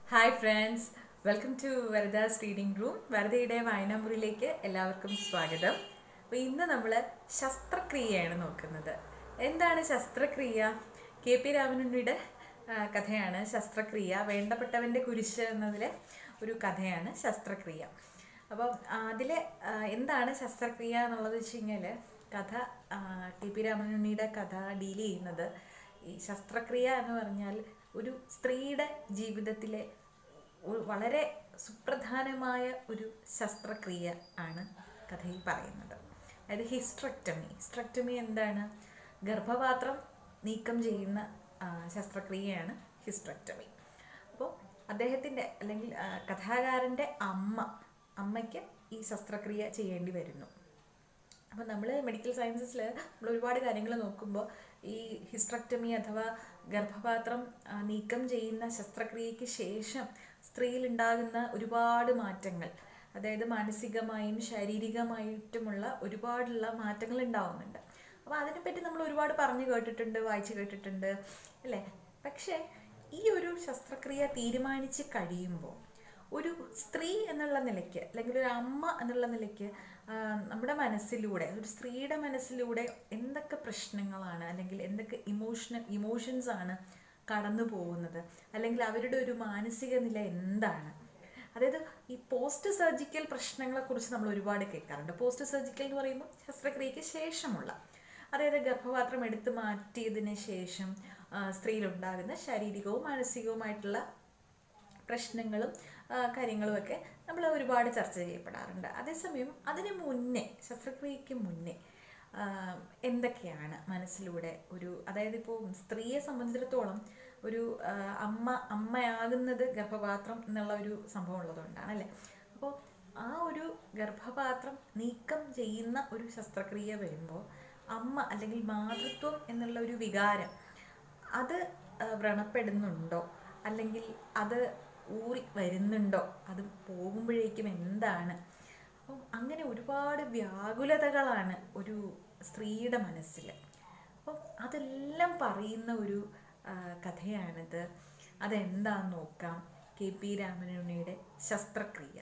Hi friends welcome to Varada's reading room വരദയുടെ വായനാമുറിയിലേക്ക് എല്ലാവർക്കും സ്വാഗതം അപ്പോൾ ഇന്ന് നമ്മൾ ശസ്ത്രക്രിയയാണ് നോക്കുന്നത് എന്താണ് ശസ്ത്രക്രിയ കെ പി രാമനുണ്ണിയുടെ ആ, കഥയാണ് ശസ്ത്രക്രിയ വേണ്ടപ്പെട്ടവൻ്റെ കുരിശ് എന്നതിലെ ഒരു കഥയാണ് ശസ്ത്രക്രിയ അപ്പം അതിലെ ആ, എന്താണ് ശസ്ത്രക്രിയ എന്നുള്ളത് വെച്ച് കഴിഞ്ഞാൽ കഥ ആ, ടി പി രാമനുണ്ണിയുടെ കഥ ഡീൽ ചെയ്യുന്നത് ഈ ശസ്ത്രക്രിയ എന്ന് പറഞ്ഞാൽ ഒരു സ്ത്രീയുടെ ജീവിതത്തിലെ ഒരു വളരെ സുപ്രധാനമായ ഒരു ശസ്ത്രക്രിയ ആണ് കഥയിൽ പറയുന്നത് അതായത് ഹിസ്ട്രക്ടമി ഹിസ്ട്രക്ടമി എന്താണ് ഗർഭപാത്രം നീക്കം ചെയ്യുന്ന ആ, ശസ്ത്രക്രിയയാണ് ഹിസ്ട്രക്ടമി അപ്പോൾ അദ്ദേഹത്തിൻ്റെ അല്ലെങ്കിൽ ആ, കഥാകാരൻ്റെ അമ്മ അമ്മയ്ക്ക് ഈ ശസ്ത്രക്രിയ ചെയ്യേണ്ടി വരുന്നു അപ്പോൾ നമ്മൾ മെഡിക്കൽ സയൻസസിൽ നമ്മൾ ഒരുപാട് കാര്യങ്ങൾ നോക്കുമ്പോൾ ഈ ഹിസ്ട്രക്ടമി അഥവാ ഗർഭപാത്രം ആ, നീക്കം ചെയ്യുന്ന ശസ്ത്രക്രിയയ്ക്ക് ശേഷം സ്ത്രീയിൽ ഉണ്ടാകുന്ന ഒരുപാട് മാറ്റങ്ങൾ അതായത് മാനസികമായും ശാരീരികമായിട്ടുമുള്ള ഒരുപാടുള്ള മാറ്റങ്ങൾ ഉണ്ടാവുന്നുണ്ട് അപ്പോൾ അതിനെപ്പറ്റി നമ്മൾ ഒരുപാട് പറഞ്ഞു കേട്ടിട്ടുണ്ട് വായിച്ചു കേട്ടിട്ടുണ്ട് അല്ലേ പക്ഷേ ഈ ഒരു ശസ്ത്രക്രിയ തീരുമാനിച്ച് കഴിയുമ്പോൾ ഒരു സ്ത്രീ എന്നുള്ള നിലയ്ക്ക് അല്ലെങ്കിൽ ഒരു അമ്മ എന്നുള്ള നിലയ്ക്ക് ആ, നമ്മുടെ മനസ്സിലൂടെ ഒരു സ്ത്രീയുടെ മനസ്സിലൂടെ എന്തൊക്കെ പ്രശ്നങ്ങളാണ് അല്ലെങ്കിൽ എന്തൊക്കെ ഇമോഷണൽ ഇമോഷൻസ് ആണ് കടന്നു പോകുന്നത് അല്ലെങ്കിൽ അവരുടെ ഒരു മാനസിക നില എന്താണ് അതായത് ഈ പോസ്റ്റ് സർജിക്കൽ പ്രശ്നങ്ങളെക്കുറിച്ച് നമ്മൾ ഒരുപാട് കേൾക്കാറുണ്ട് പോസ്റ്റ് സർജിക്കൽ എന്ന് പറയുമ്പോൾ ശസ്ത്രക്രിയയ്ക്ക് ശേഷമുള്ള അതായത് ഗർഭപാത്രം എടുത്തു മാറ്റിയതിന് ശേഷം ആ, സ്ത്രീയിലുണ്ടാകുന്ന ശാരീരികവും മാനസികവുമായിട്ടുള്ള പ്രശ്നങ്ങളും ആ, കാര്യങ്ങളുമൊക്കെ നമ്മൾ ഒരുപാട് ചർച്ച ചെയ്യപ്പെടാറുണ്ട് അതേസമയം അതിന് മുന്നേ ശസ്ത്രക്രിയയ്ക്ക് മുന്നേ ആ, എന്തൊക്കെയാണ് മനസ്സിലൂടെ ഒരു അതായത് ഇപ്പോൾ സ്ത്രീയെ സംബന്ധിച്ചിടത്തോളം ഒരു ആ, അമ്മ അമ്മയാകുന്നത് ഗർഭപാത്രം എന്നുള്ള ഒരു സംഭവം ഉള്ളതുകൊണ്ടാണ് അല്ലേ അപ്പോൾ ആ ഒരു ഗർഭപാത്രം നീക്കം ചെയ്യുന്ന ഒരു ശസ്ത്രക്രിയ വരുമ്പോൾ അമ്മ അല്ലെങ്കിൽ മാതൃത്വം എന്നുള്ള ഒരു വികാരം അത് ആ, വ്രണപ്പെടുന്നുണ്ടോ അല്ലെങ്കിൽ അത് ഊറി വരുന്നുണ്ടോ അത് പോകുമ്പോഴേക്കും എന്താണ് അപ്പം അങ്ങനെ ഒരുപാട് വ്യാകുലതകളാണ് ഒരു സ്ത്രീയുടെ മനസ്സിൽ അപ്പം അതെല്ലാം പറയുന്ന ഒരു ആ, കഥയാണിത് അതെന്താന്ന് നോക്കാം കെ പി രാമനുണ്ണിയുടെ ശസ്ത്രക്രിയ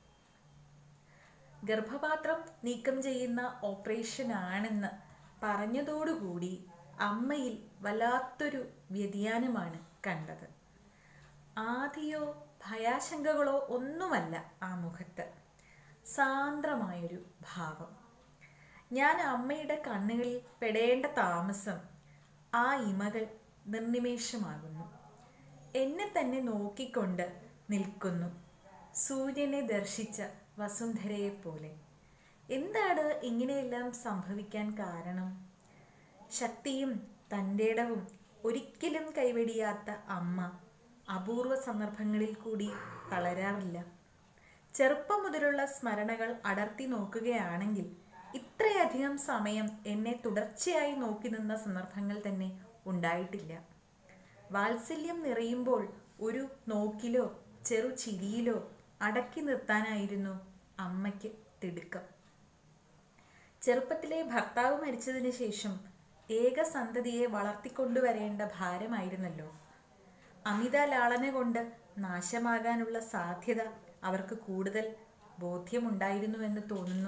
ഗർഭപാത്രം നീക്കം ചെയ്യുന്ന ഓപ്പറേഷൻ ആണെന്ന് പറഞ്ഞതോടുകൂടി അമ്മയിൽ വല്ലാത്തൊരു വ്യതിയാനമാണ് കണ്ടത് ആദിയോ ഭയാശങ്കകളോ ഒന്നുമല്ല ആ മുഖത്ത് സാന്ദ്രമായൊരു ഭാവം ഞാൻ അമ്മയുടെ കണ്ണുകളിൽ പെടേണ്ട താമസം ആ ഇമകൾ നിർനിമേഷമാകുന്നു എന്നെ തന്നെ നോക്കിക്കൊണ്ട് നിൽക്കുന്നു സൂര്യനെ ദർശിച്ച വസുന്ധരയെപ്പോലെ എന്താണ് ഇങ്ങനെയെല്ലാം സംഭവിക്കാൻ കാരണം ശക്തിയും തൻ്റെടവും ഒരിക്കലും കൈവെടിയാത്ത അമ്മ അപൂർവ സന്ദർഭങ്ങളിൽ കൂടി തളരാറില്ല ചെറുപ്പം മുതലുള്ള സ്മരണകൾ അടർത്തി നോക്കുകയാണെങ്കിൽ ഇത്രയധികം സമയം എന്നെ തുടർച്ചയായി നോക്കി നിന്ന സന്ദർഭങ്ങൾ തന്നെ ഉണ്ടായിട്ടില്ല വാത്സല്യം നിറയുമ്പോൾ ഒരു നോക്കിലോ ചെറു ചിരിയിലോ അടക്കി നിർത്താനായിരുന്നു അമ്മയ്ക്ക് തിടുക്കം ചെറുപ്പത്തിലെ ഭർത്താവ് മരിച്ചതിന് ശേഷം ഏക സന്തതിയെ വളർത്തിക്കൊണ്ടുവരേണ്ട ഭാരമായിരുന്നല്ലോ അമിത ലാളന കൊണ്ട് നാശമാകാനുള്ള സാധ്യത അവർക്ക് കൂടുതൽ ബോധ്യമുണ്ടായിരുന്നുവെന്ന് തോന്നുന്നു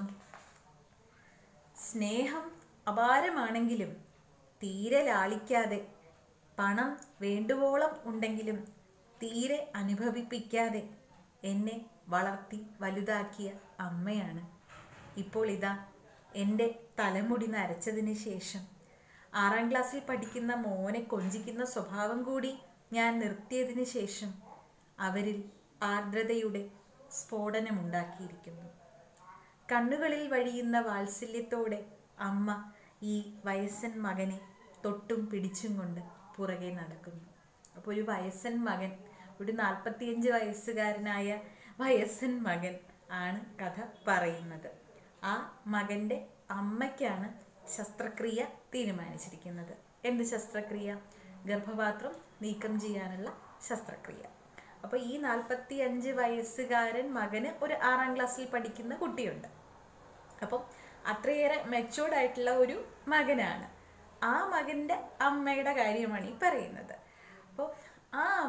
സ്നേഹം അപാരമാണെങ്കിലും തീരെ ലാളിക്കാതെ പണം വേണ്ടുവോളം ഉണ്ടെങ്കിലും തീരെ അനുഭവിപ്പിക്കാതെ എന്നെ വളർത്തി വലുതാക്കിയ അമ്മയാണ് ഇപ്പോൾ ഇതാ എൻ്റെ തലമുടി നരച്ചതിന് ശേഷം ആറാം ക്ലാസ്സിൽ പഠിക്കുന്ന മോനെ കൊഞ്ചിക്കുന്ന സ്വഭാവം കൂടി ഞാൻ നിർത്തിയതിന് ശേഷം അവരിൽ ആർദ്രതയുടെ സ്ഫോടനമുണ്ടാക്കിയിരിക്കുന്നു കണ്ണുകളിൽ വഴിയുന്ന വാത്സല്യത്തോടെ അമ്മ ഈ വയസ്സൻ മകനെ തൊട്ടും പിടിച്ചും കൊണ്ട് പുറകെ നടക്കുന്നു അപ്പോൾ ഒരു വയസ്സൻ മകൻ ഒരു നാൽപ്പത്തിയഞ്ച് വയസ്സുകാരനായ വയസ്സൻ മകൻ ആണ് കഥ പറയുന്നത് ആ മകൻ്റെ അമ്മയ്ക്കാണ് ശസ്ത്രക്രിയ തീരുമാനിച്ചിരിക്കുന്നത് എന്ത് ശസ്ത്രക്രിയ ഗർഭപാത്രം നീക്കം ചെയ്യാനുള്ള ശസ്ത്രക്രിയ അപ്പോൾ ഈ നാൽപ്പത്തി അഞ്ച് വയസ്സുകാരൻ മകന് ഒരു ആറാം ക്ലാസ്സിൽ പഠിക്കുന്ന കുട്ടിയുണ്ട് അപ്പം അത്രയേറെ മെച്ചോർഡ് ആയിട്ടുള്ള ഒരു മകനാണ് ആ മകൻ്റെ അമ്മയുടെ കാര്യമാണ് ഈ പറയുന്നത് അപ്പോൾ ആ അമ്മ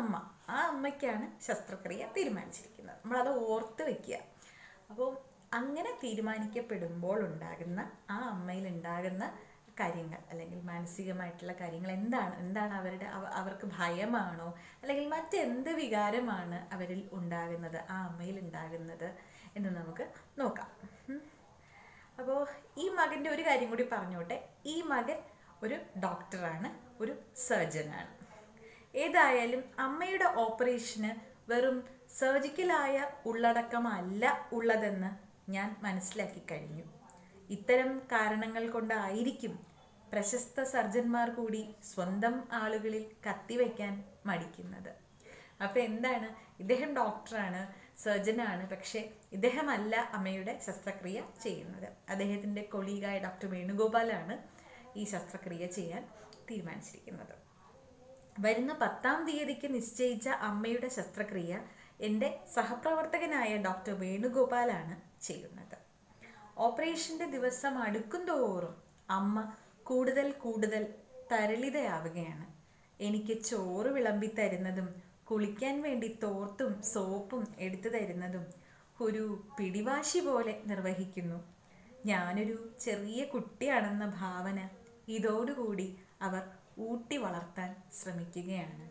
ആ അമ്മയ്ക്കാണ് ശസ്ത്രക്രിയ തീരുമാനിച്ചിരിക്കുന്നത് നമ്മളത് ഓർത്ത് വെക്കുക അപ്പോൾ അങ്ങനെ തീരുമാനിക്കപ്പെടുമ്പോൾ ഉണ്ടാകുന്ന ആ അമ്മയിൽ ഉണ്ടാകുന്ന കാര്യങ്ങൾ അല്ലെങ്കിൽ മാനസികമായിട്ടുള്ള കാര്യങ്ങൾ എന്താണ് എന്താണ് അവരുടെ അവ- അവർക്ക് ഭയമാണോ അല്ലെങ്കിൽ മറ്റെന്ത് വികാരമാണ് അവരിൽ ഉണ്ടാകുന്നത് ആ അമ്മയിൽ ഉണ്ടാകുന്നത് എന്ന് നമുക്ക് നോക്കാം ഉം. അപ്പോൾ ഈ മകൻ്റെ ഒരു കാര്യം കൂടി പറഞ്ഞോട്ടെ ഈ മകൻ ഒരു ഡോക്ടറാണ് ഒരു സർജനാണ് ഏതായാലും അമ്മയുടെ ഓപ്പറേഷന് വെറും സർജിക്കലായ ഉള്ളടക്കമല്ല ഉള്ളതെന്ന് ഞാൻ മനസ്സിലാക്കി കഴിഞ്ഞു ഇത്തരം കാരണങ്ങൾ കൊണ്ടായിരിക്കും പ്രശസ്ത സർജന്മാർ കൂടി സ്വന്തം ആളുകളിൽ കത്തിവെക്കാൻ മടിക്കുന്നത് അപ്പോൾ എന്താണ് ഇദ്ദേഹം ഡോക്ടറാണ് സർജനാണ് പക്ഷേ ഇദ്ദേഹമല്ല അമ്മയുടെ ശസ്ത്രക്രിയ ചെയ്യുന്നത് അദ്ദേഹത്തിൻ്റെ കൊളീഗായ ഡോക്ടർ വേണുഗോപാലാണ് ഈ ശസ്ത്രക്രിയ ചെയ്യാൻ തീരുമാനിച്ചിരിക്കുന്നത് വരുന്ന പത്താം തീയതിക്ക് നിശ്ചയിച്ച അമ്മയുടെ ശസ്ത്രക്രിയ എൻ്റെ സഹപ്രവർത്തകനായ ഡോക്ടർ വേണുഗോപാലാണ് ചെയ്യുന്നത് ഓപ്പറേഷൻ്റെ ദിവസം അടുക്കുന്തോറും അമ്മ കൂടുതൽ കൂടുതൽ തരളിതയാവുകയാണ് എനിക്ക് ചോറ് വിളമ്പി തരുന്നതും കുളിക്കാൻ വേണ്ടി തോർത്തും സോപ്പും എടുത്തു തരുന്നതും ഒരു പിടിവാശി പോലെ നിർവഹിക്കുന്നു ഞാനൊരു ചെറിയ കുട്ടിയാണെന്ന ഭാവന ഇതോടുകൂടി അവർ ഊട്ടി വളർത്താൻ ശ്രമിക്കുകയാണ്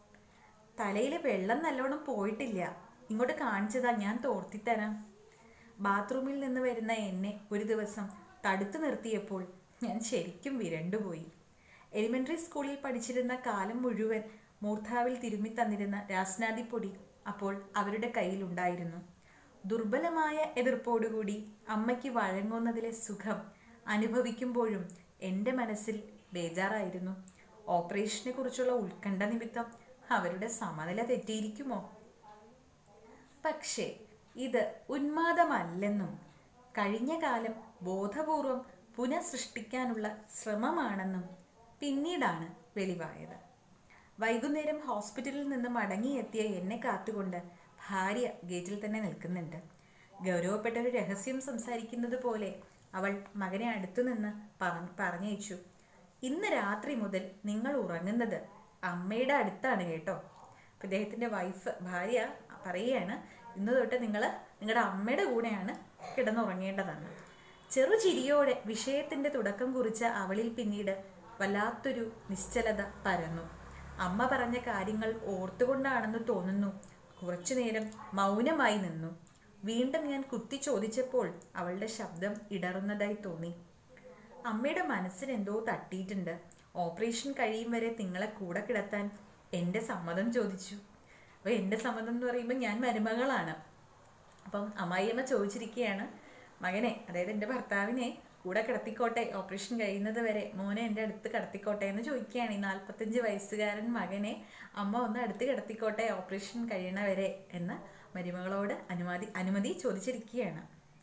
തലയിൽ വെള്ളം നല്ലോണം പോയിട്ടില്ല ഇങ്ങോട്ട് കാണിച്ചതാ ഞാൻ തോർത്തിത്തരാം ബാത്റൂമിൽ നിന്ന് വരുന്ന എന്നെ ഒരു ദിവസം തടുത്തു നിർത്തിയപ്പോൾ ഞാൻ ശരിക്കും വിരണ്ടുപോയി എലിമെൻ്ററി സ്കൂളിൽ പഠിച്ചിരുന്ന കാലം മുഴുവൻ മൂർധാവിൽ തിരുമ്മി തന്നിരുന്ന രാസ്നാദിപ്പൊടി അപ്പോൾ അവരുടെ കയ്യിലുണ്ടായിരുന്നു ദുർബലമായ എതിർപ്പോടുകൂടി അമ്മയ്ക്ക് വഴങ്ങുന്നതിലെ സുഖം അനുഭവിക്കുമ്പോഴും എൻ്റെ മനസ്സിൽ ബേജാറായിരുന്നു ഓപ്പറേഷനെ കുറിച്ചുള്ള ഉത്കണ്ഠ നിമിത്തം അവരുടെ സമനില തെറ്റിയിരിക്കുമോ പക്ഷേ ഇത് ഉന്മാദമല്ലെന്നും കഴിഞ്ഞ കാലം ബോധപൂർവം പുനഃസൃഷ്ടിക്കാനുള്ള ശ്രമമാണെന്നും പിന്നീടാണ് വെളിവായത് വൈകുന്നേരം ഹോസ്പിറ്റലിൽ നിന്ന് മടങ്ങിയെത്തിയ എന്നെ കാത്തുകൊണ്ട് ഭാര്യ ഗേറ്റിൽ തന്നെ നിൽക്കുന്നുണ്ട് ഗൗരവപ്പെട്ട ഒരു രഹസ്യം സംസാരിക്കുന്നത് പോലെ അവൾ മകനെ അടുത്തു നിന്ന് പറ- പറഞ്ഞയച്ചു ഇന്ന് രാത്രി മുതൽ നിങ്ങൾ ഉറങ്ങുന്നത് അമ്മയുടെ അടുത്താണ് കേട്ടോ അപ്പം ഇദ്ദേഹത്തിൻ്റെ വൈഫ് ഭാര്യ പറയുകയാണ് ഇന്ന് തൊട്ട് നിങ്ങൾ നിങ്ങളുടെ അമ്മയുടെ കൂടെയാണ് കിടന്നുറങ്ങേണ്ടതെന്ന് ചെറുചിരിയോടെ വിഷയത്തിൻ്റെ തുടക്കം കുറിച്ച അവളിൽ പിന്നീട് വല്ലാത്തൊരു നിശ്ചലത പരന്നു അമ്മ പറഞ്ഞ കാര്യങ്ങൾ ഓർത്തുകൊണ്ടാണെന്ന് തോന്നുന്നു കുറച്ചു നേരം മൗനമായി നിന്നു വീണ്ടും ഞാൻ കുത്തി ചോദിച്ചപ്പോൾ അവളുടെ ശബ്ദം ഇടറുന്നതായി തോന്നി അമ്മയുടെ മനസ്സിന് എന്തോ തട്ടിയിട്ടുണ്ട് ഓപ്പറേഷൻ കഴിയും വരെ നിങ്ങളെ കൂടെ കിടത്താൻ എൻ്റെ സമ്മതം ചോദിച്ചു അപ്പോൾ എൻ്റെ സമ്മതം എന്ന് പറയുമ്പോൾ ഞാൻ മരുമകളാണ് അപ്പം അമ്മായിയമ്മ ചോദിച്ചിരിക്കുകയാണ് മകനെ അതായത് എൻ്റെ ഭർത്താവിനെ കൂടെ കിടത്തിക്കോട്ടെ ഓപ്പറേഷൻ കഴിയുന്നത് വരെ മോനെ എൻ്റെ അടുത്ത് കിടത്തിക്കോട്ടെ എന്ന് ചോദിക്കുകയാണ് ഈ നാൽപ്പത്തഞ്ച് വയസ്സുകാരൻ മകനെ അമ്മ ഒന്ന് അടുത്ത് കിടത്തിക്കോട്ടെ ഓപ്പറേഷൻ കഴിയണവരെ എന്ന് മരുമകളോട് അനുമതി അനുമതി ചോദിച്ചിരിക്കുകയാണ്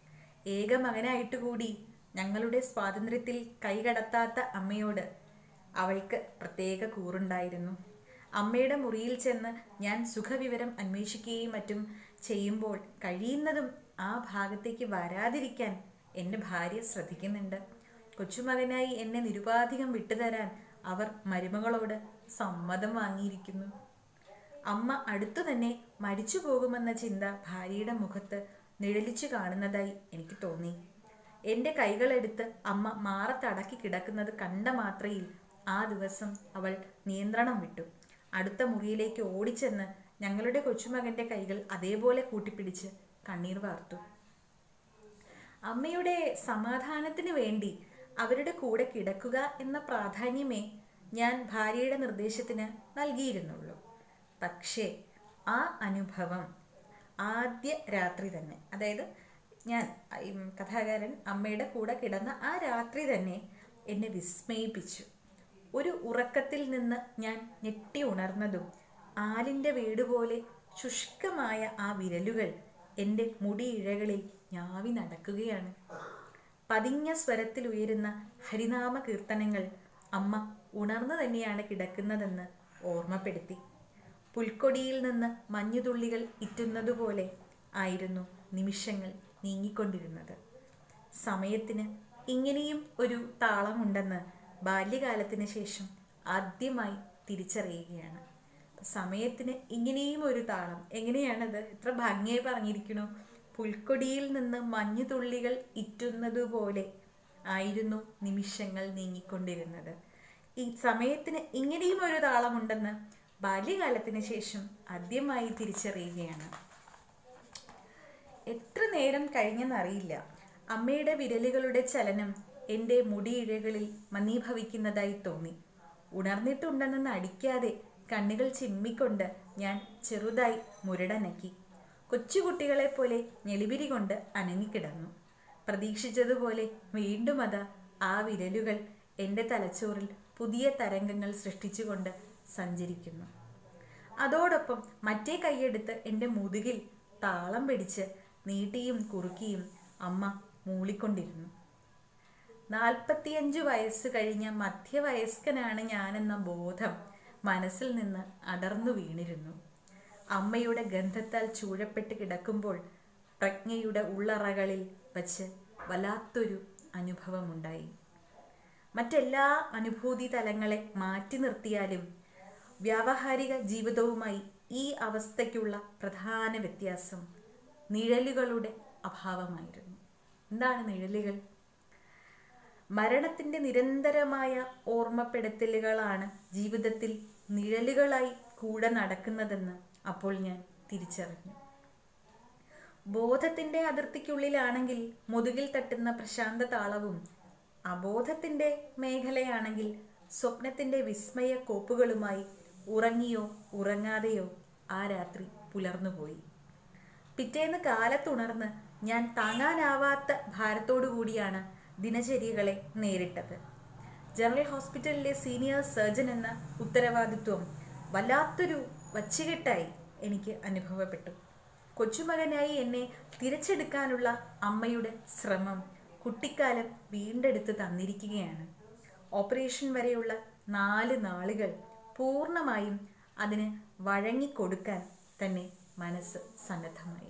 ഏക മകനായിട്ട് കൂടി ഞങ്ങളുടെ സ്വാതന്ത്ര്യത്തിൽ കൈകടത്താത്ത അമ്മയോട് അവൾക്ക് പ്രത്യേക കൂറുണ്ടായിരുന്നു അമ്മയുടെ മുറിയിൽ ചെന്ന് ഞാൻ സുഖവിവരം അന്വേഷിക്കുകയും മറ്റും ചെയ്യുമ്പോൾ കഴിയുന്നതും ആ ഭാഗത്തേക്ക് വരാതിരിക്കാൻ എൻ്റെ ഭാര്യ ശ്രദ്ധിക്കുന്നുണ്ട് കൊച്ചുമകനായി എന്നെ നിരുപാധികം വിട്ടുതരാൻ അവർ മരുമകളോട് സമ്മതം വാങ്ങിയിരിക്കുന്നു അമ്മ അടുത്തു തന്നെ മരിച്ചു പോകുമെന്ന ചിന്ത ഭാര്യയുടെ മുഖത്ത് നിഴലിച്ചു കാണുന്നതായി എനിക്ക് തോന്നി എൻ്റെ കൈകളെടുത്ത് അമ്മ മാറത്തടക്കി കിടക്കുന്നത് കണ്ട മാത്രയിൽ ആ ദിവസം അവൾ നിയന്ത്രണം വിട്ടു അടുത്ത മുറിയിലേക്ക് ഓടിച്ചെന്ന് ഞങ്ങളുടെ കൊച്ചുമകൻ്റെ കൈകൾ അതേപോലെ കൂട്ടിപ്പിടിച്ച് കണ്ണീർ വാർത്തു അമ്മയുടെ സമാധാനത്തിന് വേണ്ടി അവരുടെ കൂടെ കിടക്കുക എന്ന പ്രാധാന്യമേ ഞാൻ ഭാര്യയുടെ നിർദ്ദേശത്തിന് നൽകിയിരുന്നുള്ളൂ പക്ഷേ ആ അനുഭവം ആദ്യ രാത്രി തന്നെ അതായത് ഞാൻ ഈ കഥാകാരൻ അമ്മയുടെ കൂടെ കിടന്ന ആ രാത്രി തന്നെ എന്നെ വിസ്മയിപ്പിച്ചു ഒരു ഉറക്കത്തിൽ നിന്ന് ഞാൻ ഞെട്ടി ഉണർന്നതും ആലിൻ്റെ വീട് പോലെ ശുഷ്കമായ ആ വിരലുകൾ എൻ്റെ മുടിയിഴകളിൽ ഞാവി നടക്കുകയാണ് പതിഞ്ഞ സ്വരത്തിൽ ഉയരുന്ന ഹരിനാമ കീർത്തനങ്ങൾ അമ്മ ഉണർന്നു തന്നെയാണ് കിടക്കുന്നതെന്ന് ഓർമ്മപ്പെടുത്തി പുൽക്കൊടിയിൽ നിന്ന് മഞ്ഞുതുള്ളികൾ ഇറ്റുന്നതുപോലെ ആയിരുന്നു നിമിഷങ്ങൾ നീങ്ങിക്കൊണ്ടിരുന്നത് സമയത്തിന് ഇങ്ങനെയും ഒരു താളമുണ്ടെന്ന് ബാല്യകാലത്തിന് ശേഷം ആദ്യമായി തിരിച്ചറിയുകയാണ് സമയത്തിന് ഇങ്ങനെയും ഒരു താളം എങ്ങനെയാണത് എത്ര ഭംഗിയായി പറഞ്ഞിരിക്കണു പുൽക്കൊടിയിൽ നിന്ന് മഞ്ഞുതുള്ളികൾ ഇറ്റുന്നതുപോലെ ആയിരുന്നു നിമിഷങ്ങൾ നീങ്ങിക്കൊണ്ടിരുന്നത് ഈ സമയത്തിന് ഇങ്ങനെയും ഒരു താളമുണ്ടെന്ന് ബാല്യകാലത്തിന് ശേഷം ആദ്യമായി തിരിച്ചറിയുകയാണ് എത്ര നേരം കഴിഞ്ഞെന്നറിയില്ല അമ്മയുടെ വിരലുകളുടെ ചലനം എൻ്റെ മുടിയിഴകളിൽ മന്ദീഭവിക്കുന്നതായി തോന്നി ഉണർന്നിട്ടുണ്ടെന്ന് നടിക്കാതെ കണ്ണുകൾ ചിമ്മിക്കൊണ്ട് ഞാൻ ചെറുതായി മുരടനക്കി കൊച്ചുകുട്ടികളെ പോലെ ഞെളിപിരി കൊണ്ട് അനങ്ങിക്കിടന്നു പ്രതീക്ഷിച്ചതുപോലെ വീണ്ടും അതാ ആ വിരലുകൾ എൻ്റെ തലച്ചോറിൽ പുതിയ തരംഗങ്ങൾ സൃഷ്ടിച്ചുകൊണ്ട് സഞ്ചരിക്കുന്നു അതോടൊപ്പം മറ്റേ കൈയെടുത്ത് എൻ്റെ മുതുകിൽ താളം പിടിച്ച് നീട്ടിയും കുറുക്കിയും അമ്മ മൂളിക്കൊണ്ടിരുന്നു നാൽപ്പത്തിയഞ്ചു വയസ്സ് കഴിഞ്ഞ മധ്യവയസ്കനാണ് ഞാനെന്ന ബോധം മനസ്സിൽ നിന്ന് അടർന്നു വീണിരുന്നു അമ്മയുടെ ഗന്ധത്താൽ ചൂഴപ്പെട്ട് കിടക്കുമ്പോൾ പ്രജ്ഞയുടെ ഉള്ളറകളിൽ വച്ച് വല്ലാത്തൊരു അനുഭവമുണ്ടായി മറ്റെല്ലാ അനുഭൂതി തലങ്ങളെ മാറ്റി നിർത്തിയാലും വ്യാവഹാരിക ജീവിതവുമായി ഈ അവസ്ഥയ്ക്കുള്ള പ്രധാന വ്യത്യാസം നിഴലുകളുടെ അഭാവമായിരുന്നു എന്താണ് നിഴലുകൾ മരണത്തിന്റെ നിരന്തരമായ ഓർമ്മപ്പെടുത്തലുകളാണ് ജീവിതത്തിൽ നിഴലുകളായി കൂടെ നടക്കുന്നതെന്ന് അപ്പോൾ ഞാൻ തിരിച്ചറിഞ്ഞു ബോധത്തിന്റെ അതിർത്തിക്കുള്ളിലാണെങ്കിൽ മുതുകിൽ തട്ടുന്ന പ്രശാന്ത താളവും അബോധത്തിന്റെ മേഖലയാണെങ്കിൽ സ്വപ്നത്തിന്റെ വിസ്മയ കോപ്പുകളുമായി ഉറങ്ങിയോ ഉറങ്ങാതെയോ ആ രാത്രി പുലർന്നുപോയി പിറ്റേന്ന് കാലത്തുണർന്ന് ഞാൻ താങ്ങാനാവാത്ത ഭാരത്തോടു കൂടിയാണ് ദിനചര്യകളെ നേരിട്ടത് ജനറൽ ഹോസ്പിറ്റലിലെ സീനിയർ സർജൻ എന്ന ഉത്തരവാദിത്വം വല്ലാത്തൊരു വച്ചുകെട്ടായി എനിക്ക് അനുഭവപ്പെട്ടു കൊച്ചുമകനായി എന്നെ തിരച്ചെടുക്കാനുള്ള അമ്മയുടെ ശ്രമം കുട്ടിക്കാലം വീണ്ടെടുത്ത് തന്നിരിക്കുകയാണ് ഓപ്പറേഷൻ വരെയുള്ള നാല് നാളുകൾ പൂർണ്ണമായും അതിന് വഴങ്ങിക്കൊടുക്കാൻ തന്നെ മനസ്സ് സന്നദ്ധമായി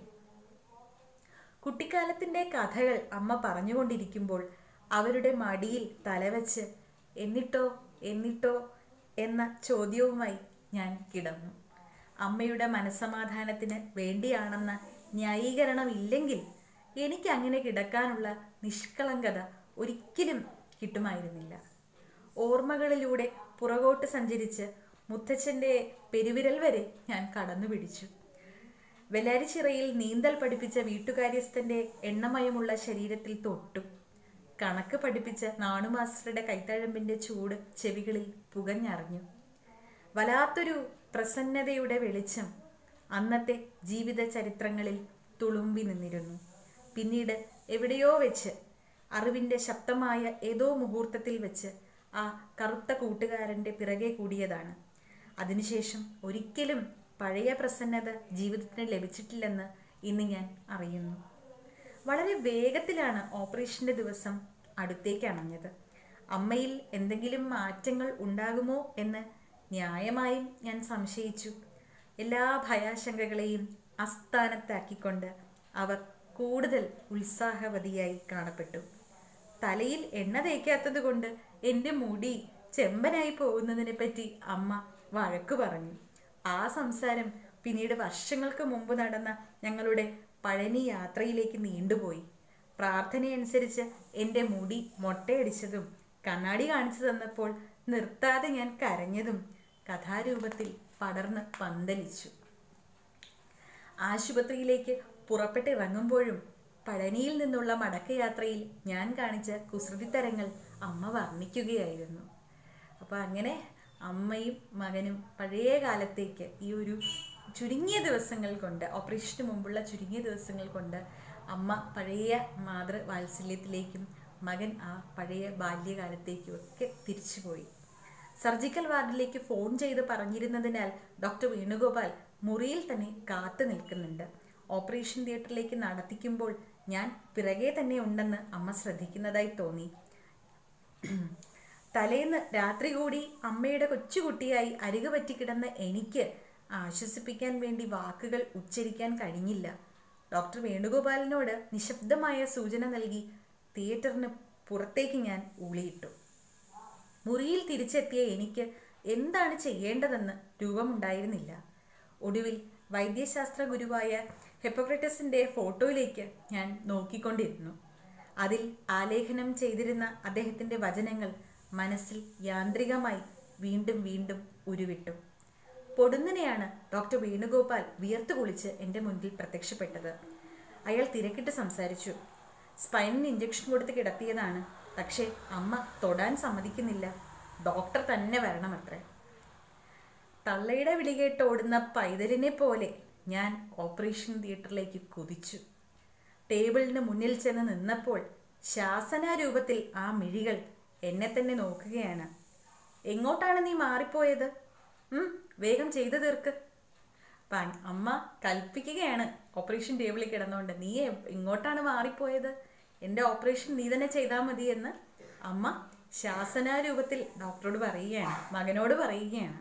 കുട്ടിക്കാലത്തിൻ്റെ കഥകൾ അമ്മ പറഞ്ഞുകൊണ്ടിരിക്കുമ്പോൾ അവരുടെ മടിയിൽ തലവച്ച് എന്നിട്ടോ എന്നിട്ടോ എന്ന ചോദ്യവുമായി ഞാൻ കിടന്നു അമ്മയുടെ മനസ്സമാധാനത്തിന് വേണ്ടിയാണെന്ന ന്യായീകരണമില്ലെങ്കിൽ എനിക്ക് അങ്ങനെ കിടക്കാനുള്ള നിഷ്കളങ്കത ഒരിക്കലും കിട്ടുമായിരുന്നില്ല ഓർമ്മകളിലൂടെ പുറകോട്ട് സഞ്ചരിച്ച് മുത്തച്ഛൻ്റെ പെരുവിരൽ വരെ ഞാൻ കടന്നു പിടിച്ചു വെലാരിച്ചിറയിൽ നീന്തൽ പഠിപ്പിച്ച വീട്ടുകാര്യസ്ഥന്റെ എണ്ണമയമുള്ള ശരീരത്തിൽ തൊട്ടു കണക്ക് പഠിപ്പിച്ച നാണുമാസ്റ്ററുടെ കൈത്തഴമ്പിന്റെ ചൂട് ചെവികളിൽ പുകഞ്ഞറിഞ്ഞു വല്ലാത്തൊരു പ്രസന്നതയുടെ വെളിച്ചം അന്നത്തെ ജീവിത ചരിത്രങ്ങളിൽ തുളുമ്പി നിന്നിരുന്നു പിന്നീട് എവിടെയോ വെച്ച് അറിവിന്റെ ശബ്ദമായ ഏതോ മുഹൂർത്തത്തിൽ വെച്ച് ആ കറുത്ത കൂട്ടുകാരന്റെ പിറകെ കൂടിയതാണ് അതിനുശേഷം ഒരിക്കലും പഴയ പ്രസന്നത ജീവിതത്തിന് ലഭിച്ചിട്ടില്ലെന്ന് ഇന്ന് ഞാൻ അറിയുന്നു വളരെ വേഗത്തിലാണ് ഓപ്പറേഷന്റെ ദിവസം അടുത്തേക്ക് അണഞ്ഞത് അമ്മയിൽ എന്തെങ്കിലും മാറ്റങ്ങൾ ഉണ്ടാകുമോ എന്ന് ന്യായമായും ഞാൻ സംശയിച്ചു എല്ലാ ഭയാശങ്കകളെയും അസ്ഥാനത്താക്കിക്കൊണ്ട് അവർ കൂടുതൽ ഉത്സാഹവതിയായി കാണപ്പെട്ടു തലയിൽ എണ്ണ തേക്കാത്തത് കൊണ്ട് എൻ്റെ മുടി ചെമ്പനായി പോകുന്നതിനെ പറ്റി അമ്മ വഴക്കു പറഞ്ഞു ആ സംസാരം പിന്നീട് വർഷങ്ങൾക്ക് മുമ്പ് നടന്ന ഞങ്ങളുടെ പഴനി യാത്രയിലേക്ക് നീണ്ടുപോയി പ്രാർത്ഥനയനുസരിച്ച് എൻ്റെ മുടി മൊട്ടയടിച്ചതും കണ്ണാടി കാണിച്ചു തന്നപ്പോൾ നിർത്താതെ ഞാൻ കരഞ്ഞതും കഥാരൂപത്തിൽ പടർന്ന് പന്തലിച്ചു ആശുപത്രിയിലേക്ക് പുറപ്പെട്ടിറങ്ങുമ്പോഴും പഴനിയിൽ നിന്നുള്ള മടക്കയാത്രയിൽ ഞാൻ കാണിച്ച കുസൃതിത്തരങ്ങൾ അമ്മ വർണ്ണിക്കുകയായിരുന്നു അപ്പോൾ അങ്ങനെ അമ്മയും മകനും പഴയ കാലത്തേക്ക് ഈ ഒരു ചുരുങ്ങിയ ദിവസങ്ങൾ കൊണ്ട് ഓപ്പറേഷന് മുമ്പുള്ള ചുരുങ്ങിയ ദിവസങ്ങൾ കൊണ്ട് അമ്മ പഴയ മാതൃ വാത്സല്യത്തിലേക്കും മകൻ ആ പഴയ ബാല്യകാലത്തേക്കും ഒക്കെ തിരിച്ചുപോയി സർജിക്കൽ വാർഡിലേക്ക് ഫോൺ ചെയ്ത് പറഞ്ഞിരുന്നതിനാൽ ഡോക്ടർ വേണുഗോപാൽ മുറിയിൽ തന്നെ കാത്തു നിൽക്കുന്നുണ്ട് ഓപ്പറേഷൻ തിയേറ്ററിലേക്ക് നടത്തിക്കുമ്പോൾ ഞാൻ പിറകെ തന്നെ ഉണ്ടെന്ന് അമ്മ ശ്രദ്ധിക്കുന്നതായി തോന്നി തലേന്ന് രാത്രി കൂടി അമ്മയുടെ കൊച്ചുകുട്ടിയായി അരികു പറ്റിക്കിടന്ന എനിക്ക് ആശ്വസിപ്പിക്കാൻ വേണ്ടി വാക്കുകൾ ഉച്ചരിക്കാൻ കഴിഞ്ഞില്ല ഡോക്ടർ വേണുഗോപാലിനോട് നിശബ്ദമായ സൂചന നൽകി തിയേറ്ററിന് പുറത്തേക്ക് ഞാൻ ഊളിയിട്ടു മുറിയിൽ തിരിച്ചെത്തിയ എനിക്ക് എന്താണ് ചെയ്യേണ്ടതെന്ന് രൂപമുണ്ടായിരുന്നില്ല ഒടുവിൽ വൈദ്യശാസ്ത്ര ഗുരുവായ ഹെപ്പോക്രറ്റസിന്റെ ഫോട്ടോയിലേക്ക് ഞാൻ നോക്കിക്കൊണ്ടിരുന്നു അതിൽ ആലേഖനം ചെയ്തിരുന്ന അദ്ദേഹത്തിന്റെ വചനങ്ങൾ മനസ്സിൽ യാന്ത്രികമായി വീണ്ടും വീണ്ടും ഉരുവിട്ടു പൊടുന്നനെയാണ് ഡോക്ടർ വേണുഗോപാൽ വിയർത്തു കുളിച്ച് എൻ്റെ മുൻപിൽ പ്രത്യക്ഷപ്പെട്ടത് അയാൾ തിരക്കിട്ട് സംസാരിച്ചു സ്പൈനിന് ഇഞ്ചക്ഷൻ കൊടുത്ത് കിടത്തിയതാണ് പക്ഷേ അമ്മ തൊടാൻ സമ്മതിക്കുന്നില്ല ഡോക്ടർ തന്നെ വരണമത്രേ തള്ളയുടെ വിളി കേട്ട് ഓടുന്ന പൈതലിനെ പോലെ ഞാൻ ഓപ്പറേഷൻ തിയേറ്ററിലേക്ക് കുതിച്ചു ടേബിളിന് മുന്നിൽ ചെന്ന് നിന്നപ്പോൾ ശാസനാരൂപത്തിൽ ആ മിഴികൾ എന്നെ തന്നെ നോക്കുകയാണ് എങ്ങോട്ടാണ് നീ മാറിപ്പോയത് ഉം, വേഗം ചെയ്തു തീർക്ക് പാൻ അമ്മ കൽപ്പിക്കുകയാണ് ഓപ്പറേഷൻ ടേബിളിൽ കിടന്നുകൊണ്ട് നീ എ- എങ്ങോട്ടാണ് മാറിപ്പോയത് എൻ്റെ ഓപ്പറേഷൻ നീ തന്നെ ചെയ്താൽ മതി എന്ന് അമ്മ ശാസനാരൂപത്തിൽ ഡോക്ടറോട് പറയുകയാണ് മകനോട് പറയുകയാണ്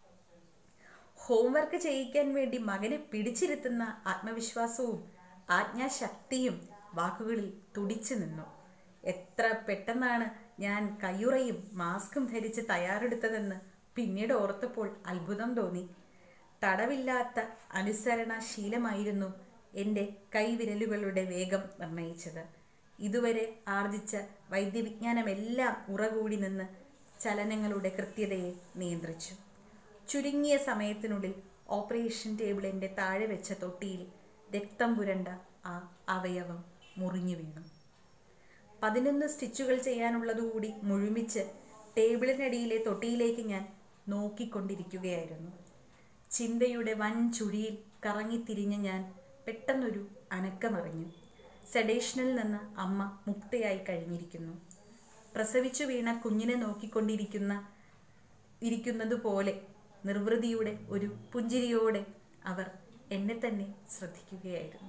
ഹോംവർക്ക് ചെയ്യിക്കാൻ വേണ്ടി മകനെ പിടിച്ചിരുത്തുന്ന ആത്മവിശ്വാസവും ആജ്ഞാശക്തിയും വാക്കുകളിൽ തുടിച്ചു നിന്നു എത്ര പെട്ടെന്നാണ് ഞാൻ കയ്യുറയും മാസ്കും ധരിച്ച് തയ്യാറെടുത്തതെന്ന് പിന്നീട് ഓർത്തപ്പോൾ അത്ഭുതം തോന്നി തടവില്ലാത്ത അനുസരണശീലമായിരുന്നു എൻ്റെ കൈവിരലുകളുടെ വേഗം നിർണയിച്ചത് ഇതുവരെ ആർജിച്ച വൈദ്യവിജ്ഞാനമെല്ലാം ഉറകൂടി നിന്ന് ചലനങ്ങളുടെ കൃത്യതയെ നിയന്ത്രിച്ചു ചുരുങ്ങിയ സമയത്തിനുള്ളിൽ ഓപ്പറേഷൻ ടേബിളിൻ്റെ താഴെ വെച്ച തൊട്ടിയിൽ രക്തം പുരണ്ട ആ അവയവം മുറിഞ്ഞു വീണു പതിനൊന്ന് സ്റ്റിച്ചുകൾ ചെയ്യാനുള്ളതുകൂടി മുഴുമിച്ച് ടേബിളിനടിയിലെ തൊട്ടിയിലേക്ക് ഞാൻ നോക്കിക്കൊണ്ടിരിക്കുകയായിരുന്നു ചിന്തയുടെ വൻ ചുഴിയിൽ കറങ്ങിത്തിരിഞ്ഞ ഞാൻ പെട്ടെന്നൊരു അനക്കമറിഞ്ഞു സെഡേഷനിൽ നിന്ന് അമ്മ മുക്തയായി കഴിഞ്ഞിരിക്കുന്നു പ്രസവിച്ചു വീണ കുഞ്ഞിനെ നോക്കിക്കൊണ്ടിരിക്കുന്ന ഇരിക്കുന്നത് പോലെ നിർവൃതിയുടെ ഒരു പുഞ്ചിരിയോടെ അവർ എന്നെ തന്നെ ശ്രദ്ധിക്കുകയായിരുന്നു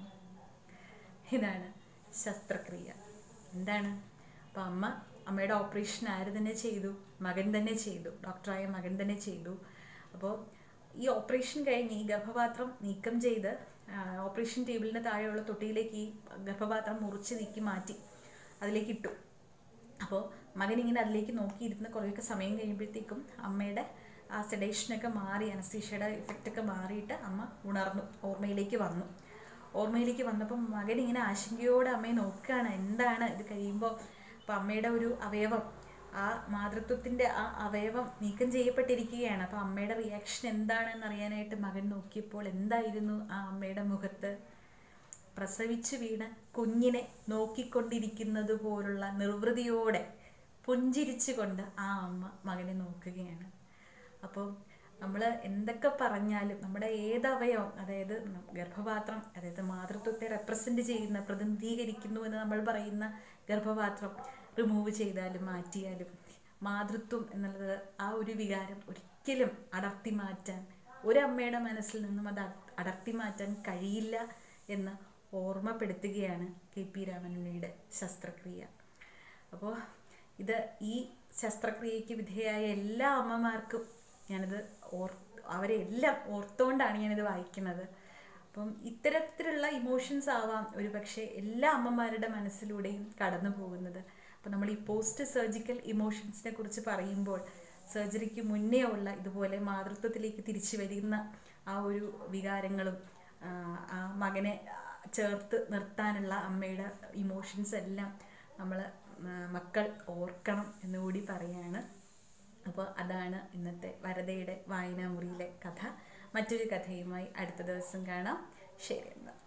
ഇതാണ് ശസ്ത്രക്രിയ എന്താണ് അപ്പം അമ്മ അമ്മയുടെ ഓപ്പറേഷൻ ആര് തന്നെ ചെയ്തു മകൻ തന്നെ ചെയ്തു ഡോക്ടറായ മകൻ തന്നെ ചെയ്തു അപ്പോൾ ഈ ഓപ്പറേഷൻ കഴിഞ്ഞ് ഈ ഗർഭപാത്രം നീക്കം ചെയ്ത് ആ, ഓപ്പറേഷൻ ടേബിളിന് താഴെയുള്ള തൊട്ടിയിലേക്ക് ഈ ഗർഭപാത്രം മുറിച്ച് നീക്കി മാറ്റി അതിലേക്ക് ഇട്ടു അപ്പോൾ മകൻ ഇങ്ങനെ അതിലേക്ക് നോക്കിയിരുന്ന് കുറേയൊക്കെ സമയം കഴിയുമ്പോഴത്തേക്കും അമ്മയുടെ ആ സെഡേഷനൊക്കെ മാറി അനസ്തീഷയുടെ ഇഫക്റ്റൊക്കെ മാറിയിട്ട് അമ്മ ഉണർന്നു ഓർമ്മയിലേക്ക് വന്നു ഓർമ്മയിലേക്ക് വന്നപ്പോൾ മകൻ ഇങ്ങനെ ആശങ്കയോടെ അമ്മയെ നോക്കുകയാണ് എന്താണ് ഇത് കഴിയുമ്പോൾ അപ്പോൾ അമ്മയുടെ ഒരു അവയവം ആ മാതൃത്വത്തിൻ്റെ ആ അവയവം നീക്കം ചെയ്യപ്പെട്ടിരിക്കുകയാണ് അപ്പോൾ അമ്മയുടെ റിയാക്ഷൻ എന്താണെന്ന് അറിയാനായിട്ട് മകൻ നോക്കിയപ്പോൾ എന്തായിരുന്നു ആ അമ്മയുടെ മുഖത്ത് പ്രസവിച്ചു വീണ കുഞ്ഞിനെ നോക്കിക്കൊണ്ടിരിക്കുന്നത് പോലുള്ള നിർവൃതിയോടെ പുഞ്ചിരിച്ചുകൊണ്ട് ആ അമ്മ മകനെ നോക്കുകയാണ് അപ്പോൾ നമ്മൾ എന്തൊക്കെ പറഞ്ഞാലും നമ്മുടെ ഏതവയവം അതായത് ന- ഗർഭപാത്രം അതായത് മാതൃത്വത്തെ റെപ്രസെൻ്റ് ചെയ്യുന്ന പ്രതിനിധീകരിക്കുന്നു എന്ന് നമ്മൾ പറയുന്ന ഗർഭപാത്രം റിമൂവ് ചെയ്താലും മാറ്റിയാലും മാതൃത്വം എന്നുള്ളത് ആ ഒരു വികാരം ഒരിക്കലും അടർത്തി മാറ്റാൻ ഒരമ്മയുടെ മനസ്സിൽ നിന്നും അത് അട- അടർത്തി മാറ്റാൻ കഴിയില്ല എന്ന് ഓർമ്മപ്പെടുത്തുകയാണ് കെ പി രാമനുണ്ണിയുടെ ശസ്ത്രക്രിയ അപ്പോൾ ഇത് ഈ ശസ്ത്രക്രിയയ്ക്ക് വിധേയായ എല്ലാ അമ്മമാർക്കും ഞാനിത് ഓർ അവരെ എല്ലാം ഓർത്തുകൊണ്ടാണ് ഞാനിത് വായിക്കുന്നത് അപ്പം ഇത്തരത്തിലുള്ള ഇമോഷൻസ് ആവാം ഒരു പക്ഷേ എല്ലാ അമ്മമാരുടെ മനസ്സിലൂടെയും കടന്നു പോകുന്നത് അപ്പം നമ്മൾ ഈ പോസ്റ്റ് സർജിക്കൽ ഇമോഷൻസിനെ കുറിച്ച് പറയുമ്പോൾ സർജറിക്ക് മുന്നേ ഉള്ള ഇതുപോലെ മാതൃത്വത്തിലേക്ക് തിരിച്ചു വരുന്ന ആ ഒരു വികാരങ്ങളും ആ, ആ മകനെ ചേർത്ത് നിർത്താനുള്ള അമ്മയുടെ ഇമോഷൻസ് എല്ലാം നമ്മൾ മക്കൾ ഓർക്കണം എന്നുകൂടി പറയാണ് അപ്പോൾ അതാണ് ഇന്നത്തെ വരദയുടെ വായനാമുറിയിലെ കഥ മറ്റൊരു കഥയുമായി അടുത്ത ദിവസം കാണാം ശരി എന്നാൽ